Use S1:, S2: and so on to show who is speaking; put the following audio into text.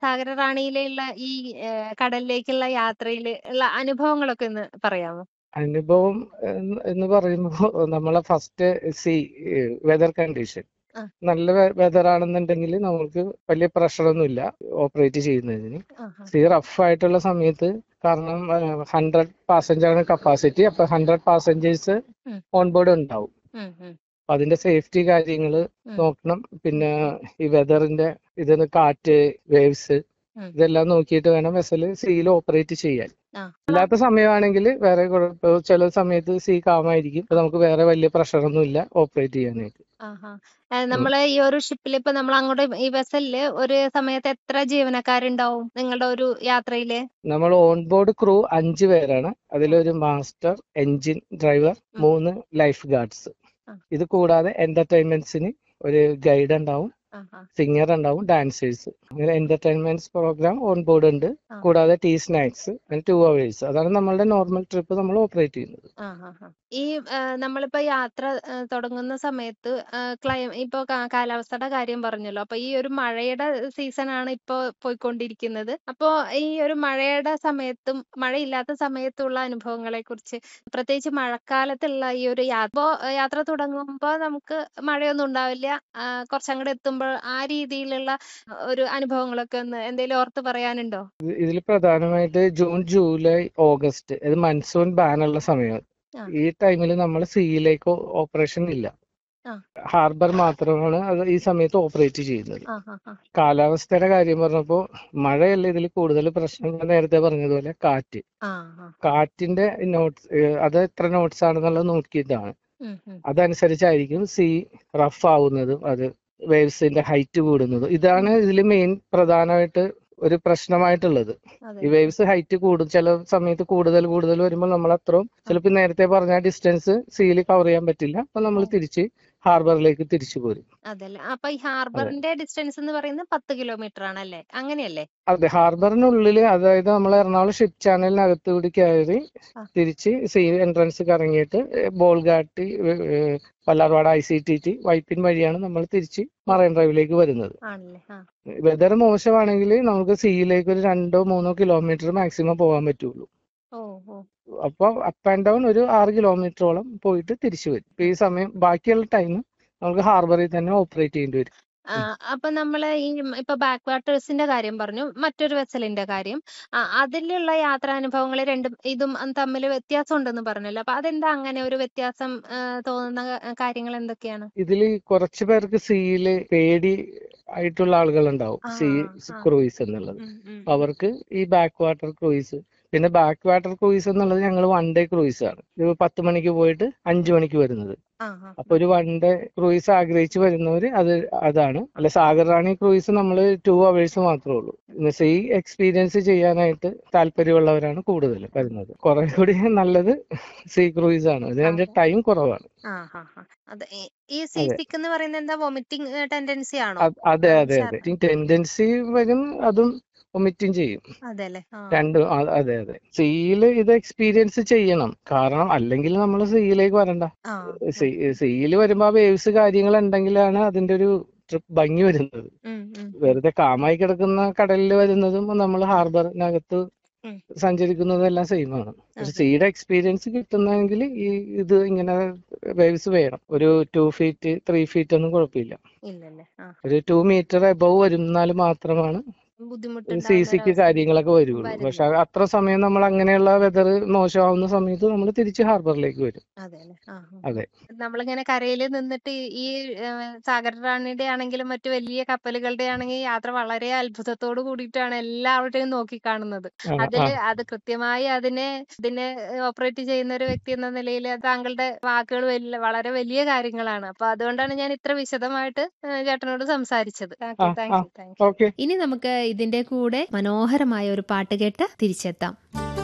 S1: സാഗരറാണിയിലുള്ള ഈ ഏഹ്, കടലിലേക്കുള്ള യാത്രയില് ഉള്ള അനുഭവങ്ങളൊക്കെ ഒന്ന് പറയാമോ?
S2: അനുഭവം എന്ന് എന്ന് പറയുമ്പോ നമ്മളെ ഫസ്റ്റ് സീ വെതർ കണ്ടീഷൻ
S1: ആ.
S2: നല്ല വെതർ ആണെന്നുണ്ടെങ്കിൽ നമുക്ക് വലിയ പ്രഷറൊന്നുമില്ല ഓപ്പറേറ്റ് ചെയ്യുന്നതിന്
S1: ആഹാ.
S2: സീ റഫ് ആയിട്ടുള്ള സമയത്ത് കാരണം ഹൺഡ്രഡ് പാസഞ്ചറാണ് കപ്പാസിറ്റി അപ്പൊ ഹൺഡ്രഡ് പാസഞ്ചേഴ്സ്
S1: ഉം.
S2: ഓൺ ബോർഡ് ഉണ്ടാവും
S1: ഉം, ഉം,
S2: അപ്പൊ അതിന്റെ സേഫ്റ്റി കാര്യങ്ങൾ
S1: ഉം.
S2: നോക്കണം പിന്നെ ഈ വെതറിന്റെ ഇതിന് കാറ്റ് വേവ്സ്
S1: ഉം.
S2: ഇതെല്ലാം നോക്കിയിട്ട് വേണം വെസൽ സീയിൽ ഓപ്പറേറ്റ് ചെയ്യാൻ
S1: ആ.
S2: അല്ലാത്ത സമയമാണെങ്കിൽ വേറെ കുഴപ്പം ചില സമയത്ത് സീ കാമായിരിക്കും അപ്പൊ നമുക്ക് വേറെ വലിയ പ്രഷറൊന്നും ഇല്ല ഓപ്പറേറ്റ് ചെയ്യാനായിട്ട്
S1: ആഹാ. ഏഹ്, നമ്മള് ഈ ഒരു ഷിപ്പിൽ ഇപ്പൊ നമ്മൾ അങ്ങോട്ട് ഈ വെസലില് ഒരു സമയത്ത് എത്ര ജീവനക്കാരുണ്ടാവും നിങ്ങളുടെ ഒരു യാത്രയില്?
S2: നമ്മൾ ഓൺ ബോർഡ് ക്രൂ അഞ്ച് പേരാണ് അതിലൊരു മാസ്റ്റർ എഞ്ചിൻ ഡ്രൈവർ
S1: ഉം.
S2: മൂന്ന് ലൈഫ് ഗാർഡ്സ്
S1: ആ.
S2: ഇത് കൂടാതെ എന്റർടൈൻമെന്റ്സിന് ഒരു ഗൈഡ് ഉണ്ടാവും
S1: ആഹാ.
S2: സിംഗർ ഉണ്ടാവും ഡാൻസേഴ്സ് അങ്ങനെ എന്റർടൈൻമെന്റ്സ് പ്രോഗ്രാം ഓൺ ബോർഡ് ഉണ്ട്
S1: ആ.
S2: കൂടാതെ ടീ സ്നാക്സ് അങ്ങനെ ടു അവേഴ്സ് അതാണ് നമ്മളുടെ നോർമൽ ട്രിപ്പ് നമ്മൾ ഓപ്പറേറ്റ് ചെയ്യുന്നത്
S1: ആഹാഹാ. ഈ ഏഹ്, നമ്മളിപ്പോ യാത്ര ഏഹ്, തുടങ്ങുന്ന സമയത്ത് ഏഹ്, ക്ലൈ ഇപ്പൊ കാ- കാലാവസ്ഥയുടെ കാര്യം പറഞ്ഞല്ലോ. അപ്പൊ ഈ ഒരു മഴയുടെ സീസൺ ആണ് ഇപ്പൊ പോയിക്കൊണ്ടിരിക്കുന്നത്. അപ്പൊ ഈ ഒരു മഴയുടെ സമയത്തും മഴയില്ലാത്ത സമയത്തുള്ള അനുഭവങ്ങളെ കുറിച്ച് പ്രത്യേകിച്ച് മഴക്കാലത്തുള്ള ഈ ഒരു യാത്ര ഇപ്പോ യാത്ര തുടങ്ങുമ്പോ നമുക്ക് മഴയൊന്നും ഉണ്ടാവില്ല. ആ, കുറച്ചങ്ങോട്ട് എത്തുമ്പോൾ ആ രീതിയിലുള്ള ഒരു അനുഭവങ്ങളൊക്കെ ഒന്ന് എന്തെങ്കിലും ഓർത്ത് പറയാനുണ്ടോ?
S2: ഇതിൽ പ്രധാനമായിട്ട് ജൂൺ ജൂലൈ ഓഗസ്റ്റ് ഇത് മൺസൂൺ ബാനുള്ള സമയമാണ്
S1: ആ.
S2: ഈ ടൈമിൽ നമ്മൾ സീയിലേക്ക് ഓപ്പറേഷൻ ഇല്ല
S1: ആ.
S2: ഹാർബർ മാത്രമാണ് അത് ഈ സമയത്ത് ഓപ്പറേറ്റ് ചെയ്യുന്നത്
S1: ആഹാഹാ.
S2: കാലാവസ്ഥയുടെ കാര്യം പറഞ്ഞപ്പോ മഴയല്ല ഇതിൽ കൂടുതൽ പ്രശ്നം ഞാൻ നേരത്തെ പറഞ്ഞതുപോലെ കാറ്റ്
S1: ആ, ആ.
S2: കാറ്റിന്റെ നോട്ട്സ് അത് എത്ര നോട്ട്സ് ആണെന്നുള്ളത് നോക്കിയിട്ടാണ്
S1: ഉം, ഉം.
S2: അതനുസരിച്ചായിരിക്കും സീ റഫ് ആവുന്നതും അത് വേവ്സിന്റെ ഹൈറ്റ് കൂടുന്നതും ഇതാണ് ഇതിൽ മെയിൻ പ്രധാനമായിട്ട് ഒരു പ്രശ്നമായിട്ടുള്ളത്
S1: അതെ.
S2: ഈ വേവ്സ് ഹൈറ്റ് കൂടും ചില സമയത്ത് കൂടുതൽ കൂടുതൽ വരുമ്പോൾ നമ്മൾ അത്രയും ചിലപ്പോൾ നേരത്തെ പറഞ്ഞ ഡിസ്റ്റൻസ് സീയിൽ കവർ ചെയ്യാൻ പറ്റില്ല അപ്പൊ നമ്മൾ തിരിച്ച് ഹാർബറിലേക്ക് തിരിച്ചു പോരും
S1: അതല്ലേ അപ്പൊ ഈ ഹാർബറിന്റെ ഡിസ്റ്റൻസ് എന്ന് പറയുന്നത് പത്ത് കിലോമീറ്റർ ആണല്ലേ അങ്ങനെയല്ലേ
S2: അതെ ഹാർബറിനുള്ളിൽ അതായത് നമ്മൾ എറണാകുളം ഷിപ്പ് ചാനലിനകത്ത് കൂടി കയറി
S1: ആ.
S2: തിരിച്ച് സീ എൻട്രൻസ് കറങ്ങിയിട്ട് ബോൾഗാട്ടി പല്ലാർവാട് I C T T Vypin വഴിയാണ് നമ്മൾ തിരിച്ച് മറൈൻ ഡ്രൈവിലേക്ക് വരുന്നത്
S1: ആണല്ലേ ആ
S2: വെതർ മോശമാണെങ്കിൽ നമുക്ക് സീയിലേക്ക് ഒരു രണ്ടോ മൂന്നോ കിലോമീറ്റർ മാക്സിമം പോകാൻ പറ്റുള്ളൂ
S1: ഓ ഓ
S2: അപ്പൊ അപ്പ് ആൻഡ് ഡൗൺ ഒരു ആറ് കിലോമീറ്ററോളം പോയിട്ട് തിരിച്ചു വരും ഇപ്പൊ ഈ സമയം ബാക്കിയുള്ള ടൈം നമുക്ക് ഹാർബറിൽ തന്നെ ഓപ്പറേറ്റ് ചെയ്യേണ്ടി വരും
S1: ആ, അപ്പൊ നമ്മള് ഈ ഇപ്പൊ ബാക്ക് വാട്ടേഴ്സിന്റെ കാര്യം പറഞ്ഞു മറ്റൊരു വെസലിന്റെ കാര്യം ആ, അതിലുള്ള യാത്രാനുഭവങ്ങൾ രണ്ടും ഇതും തമ്മിൽ വ്യത്യാസം ഉണ്ടെന്ന് പറഞ്ഞല്ലോ അപ്പൊ അതെന്താ അങ്ങനെ ഒരു വ്യത്യാസം ആ, തോന്നുന്ന ക- കാര്യങ്ങൾ എന്തൊക്കെയാണ്
S2: ഇതിൽ കുറച്ച് പേർക്ക് സീയില് പേടി ആയിട്ടുള്ള ആളുകൾ ഉണ്ടാവും
S1: ആ,
S2: സീ
S1: ആ.
S2: ക്രൂയിസ് എന്നുള്ളത്
S1: ഉം, ഉം,
S2: അവർക്ക് ഈ ബാക്ക് വാട്ടർ ക്രൂയിസ് പിന്നെ ബാക്ക് വാട്ടർ ക്രൂയിസ് എന്നുള്ളത് ഞങ്ങൾ വൺ ഡേ ക്രൂയിസ് ആണ് ഒരു പത്ത് മണിക്ക് പോയിട്ട് അഞ്ചു മണിക്ക് വരുന്നത്
S1: ആ, ആ,
S2: അപ്പൊ ഒരു വൺ ഡേ ക്രൂയിസ് ആഗ്രഹിച്ച് വരുന്നവര് അത് അതാണ് അല്ല സാഗർ റാണി ക്രൂയിസ് നമ്മൾ ടു അവേഴ്സ് മാത്രമേ ഉള്ളൂ പിന്നെ സീ എക്സ്പീരിയൻസ് ചെയ്യാനായിട്ട് താല്പര്യമുള്ളവരാണ് കൂടുതൽ വരുന്നത് കുറെ കൂടി നല്ലത് സീ ക്രൂയിസ് ആണ് അതിന്റെ
S1: അതെ.
S2: ടൈം കുറവാണ്
S1: ആ, ആ, ആ. അത് ഈ- ഈ സീ സിക്ക് എന്ന് പറയുന്നത് എന്താ വൊമിറ്റിംഗ് ടെൻഡൻസി ആണോ
S2: അത് അതെ
S1: ആ,
S2: അതെ
S1: ഛർദി.
S2: അതെ ടെൻഡൻസി വരും അതും വൊമിറ്റും ചെയ്യും
S1: അതെല്ലേ ആ
S2: രണ്ടും ആ, അതെ അതെ സീയില് ഇത് എക്സ്പീരിയൻസ് ചെയ്യണം കാരണം അല്ലെങ്കിൽ നമ്മൾ സീയിലേക്ക് വരണ്ട
S1: ആ
S2: സീയിൽ വരുമ്പോ ആ വേവ്സ് കാര്യങ്ങൾ ഉണ്ടെങ്കിലാണ് അതിന്റെ ഒരു ട്രിപ്പ് ഭംഗി വരുന്നത്
S1: ഉം, ഉം,
S2: വെറുതെ കാമായി കിടക്കുന്ന കടലിൽ വരുന്നതും നമ്മൾ ഹാർബറിനകത്ത്
S1: ഉം.
S2: സഞ്ചരിക്കുന്നതും എല്ലാം സെയിം ആണ് പക്ഷെ
S1: അതെ.
S2: സീയുടെ എക്സ്പീരിയൻസ് കിട്ടുന്നെങ്കിൽ ഈ ഇത് ഇങ്ങനെ വേവ്സ് വേണം ഒരു ടു ഫീറ്റ് ത്രീ ഫീറ്റ് ഒന്നും കുഴപ്പമില്ല
S1: ഇല്ലല്ലേ ആ
S2: ഒരു ടു മീറ്റർ എബവ് വരുന്നാൽ മാത്രമാണ് സി
S1: ബുദ്ധിമുട്ടുണ്ടാവുന്ന
S2: സിക്ക്
S1: ഒരവസ്ഥ
S2: കാര്യങ്ങളൊക്കെ വരുള്ളൂ
S1: വരുന്നു.
S2: പക്ഷെ അത്ര സമയം നമ്മൾ അങ്ങനെയുള്ള വെതർ മോശമാവുന്ന സമയത്ത് നമ്മൾ തിരിച്ച് ഹാർബറിലേക്ക് വരും
S1: അതെല്ലേ ആ ആ.
S2: അതെ
S1: നമ്മളിങ്ങനെ കരയിൽ നിന്നിട്ട് ഈ ഏഹ്, സാഗർ റാണിയുടെ ആണെങ്കിലും മറ്റു വലിയ കപ്പലുകളുടെ ആണെങ്കിൽ യാത്ര വളരെ അത്ഭുതത്തോട് കൂടിയിട്ടാണ് എല്ലാവരുടെയും നോക്കിക്കാണുന്നത്
S2: ആ, ആ.
S1: അതില് അത് കൃത്യമായി അതിനെ ഇതിനെ ഓപ്പറേറ്റ് ചെയ്യുന്ന ഒരു വ്യക്തി എന്ന നിലയിൽ താങ്കളുടെ വാക്കുകൾ വലിയ വളരെ വലിയ കാര്യങ്ങളാണ് അപ്പൊ അതുകൊണ്ടാണ് ഞാൻ ഇത്ര വിശദമായിട്ട് ഏഹ്, ചേട്ടനോട് സംസാരിച്ചത്
S2: ആ,
S1: താങ്ക്
S2: ആ.
S1: യു താങ്ക് യു
S2: ഓക്കെ
S1: ഇനി നമുക്ക് ഇതിന്റെ കൂടെ മനോഹരമായ ഒരു പാട്ട് കേട്ട് തിരിച്ചെത്താം